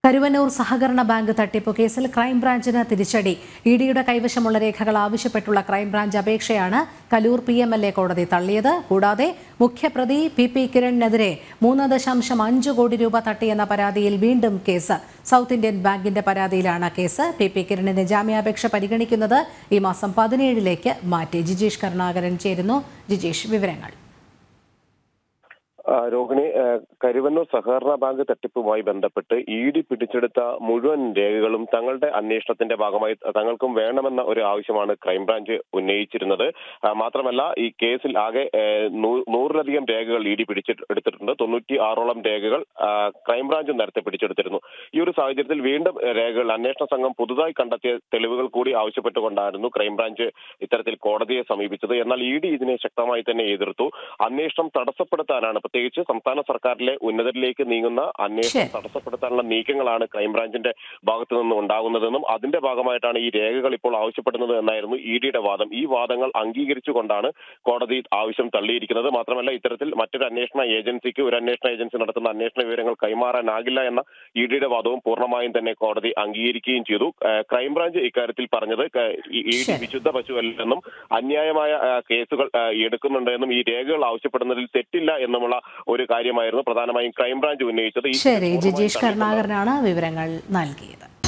കരുവന്നൂർ സഹകരണ ബാങ്ക് തട്ടിപ്പ് കേസിൽ ക്രൈംബ്രാഞ്ചിന് തിരിച്ചടി ഇ ഡിയുടെ കൈവശമുള്ള രേഖകൾ ആവശ്യപ്പെട്ടുള്ള ക്രൈംബ്രാഞ്ച് അപേക്ഷയാണ് Kaloor P M L A കോടതി തള്ളിയത് കൂടാതെ മുഖ്യപ്രതി പി പി കിരണിനെതിരെ മൂന്ന് ദശാംശം അഞ്ച് കോടി രൂപ തട്ടിയെന്ന പരാതിയിൽ വീണ്ടും കേസ് സൗത്ത് ഇന്ത്യൻ ബാങ്കിന്റെ പരാതിയിലാണ് കേസ് പി പി കിരണിന്റെ ജാമ്യാപേക്ഷ പരിഗണിക്കുന്നത് ഈ മാസം പതിനേഴിലേക്ക് മാറ്റി ജിജീഷ് കരുണാകരൻ ചേരുന്നു ജിജീഷ് വിവരങ്ങൾ ആ, രോഹിണി ആ, കരുവന്നൂർ സഹകരണ ബാങ്ക് തട്ടിപ്പുമായി ബന്ധപ്പെട്ട് ഇ ഡി പിടിച്ചെടുത്ത മുഴുവൻ രേഖകളും തങ്ങളുടെ അന്വേഷണത്തിന്റെ ഭാഗമായി തങ്ങൾക്കും വേണമെന്ന ഒരു ആവശ്യമാണ് ക്രൈംബ്രാഞ്ച് ഉന്നയിച്ചിരുന്നത് ആ, മാത്രമല്ല ഈ കേസിൽ ആകെ ഏ, നൂ- നൂറിലധികം രേഖകൾ ഇ ഡി പിടിച്ചെടുത്തിട്ടുണ്ട് തൊണ്ണൂറ്റി ആറോളം രേഖകൾ ആ, ക്രൈംബ്രാഞ്ച് നേരത്തെ പിടിച്ചെടുത്തിരുന്നു ഈ ഒരു സാഹചര്യത്തിൽ വീണ്ടും രേഖകൾ അന്വേഷണ സംഘം പുതുതായി കണ്ടെത്തിയ തെളിവുകൾ കൂടി ആവശ്യപ്പെട്ടുകൊണ്ടായിരുന്നു ക്രൈംബ്രാഞ്ച് ഇത്തരത്തിൽ കോടതിയെ സമീപിച്ചത് എന്നാൽ ഇ ഡി ഇതിനെ ശക്തമായി തന്നെ എതിർത്തു അന്വേഷണം തടസ്സപ്പെടുത്താനാണ് പ്രത്യേകിച്ച് സംസ്ഥാന സർക്കാരിലെ ഉന്നതരിലേക്ക് നീങ്ങുന്ന അന്വേഷണം ശരി. തടസ്സപ്പെടുത്താനുള്ള നീക്കങ്ങളാണ് ക്രൈംബ്രാഞ്ചിന്റെ ഭാഗത്തു നിന്ന് ഉണ്ടാകുന്നതെന്നും അതിന്റെ ഭാഗമായിട്ടാണ് ഈ രേഖകൾ ഇപ്പോൾ ആവശ്യപ്പെടുന്നത് എന്നായിരുന്നു ഇ ഡിയുടെ വാദം ഈ വാദങ്ങൾ അംഗീകരിച്ചുകൊണ്ടാണ് കോടതി ആവശ്യം തള്ളിയിരിക്കുന്നത് മാത്രമല്ല ഇത്തരത്തിൽ മറ്റൊരു അന്വേഷണ ഏജൻസിക്ക് ഒരു അന്വേഷണ ഏജൻസി നടത്തുന്ന അന്വേഷണ വിവരങ്ങൾ കൈമാറാനാകില്ല എന്ന ഇ ഡിയുടെ വാദവും പൂർണ്ണമായും തന്നെ കോടതി അംഗീകരിക്കുകയും ചെയ്തു ഏഹ് ക്രൈംബ്രാഞ്ച് ഇക്കാര്യത്തിൽ പറഞ്ഞത് ക- ഈ ഇ ഡി ശരി. വിശുദ്ധ പശുവല്ലെന്നും അന്യായമായ ആ, കേസുകൾ ആ, എടുക്കുന്നുണ്ടെന്നും ഈ രേഖകൾ ആവശ്യപ്പെടുന്നതിൽ തെറ്റില്ല എന്നുമുള്ള ഒരു കാര്യമായിരുന്നു പ്രധാനമായും ക്രൈംബ്രാഞ്ച് ഉന്നയിച്ചത് ഈ ശരി പൂർണ്ണമായും ജിജീഷ് തള്ളിക്കൊണ്ടാണ് കരുണാകരനാണ് വിവരങ്ങൾ നൽകിയത്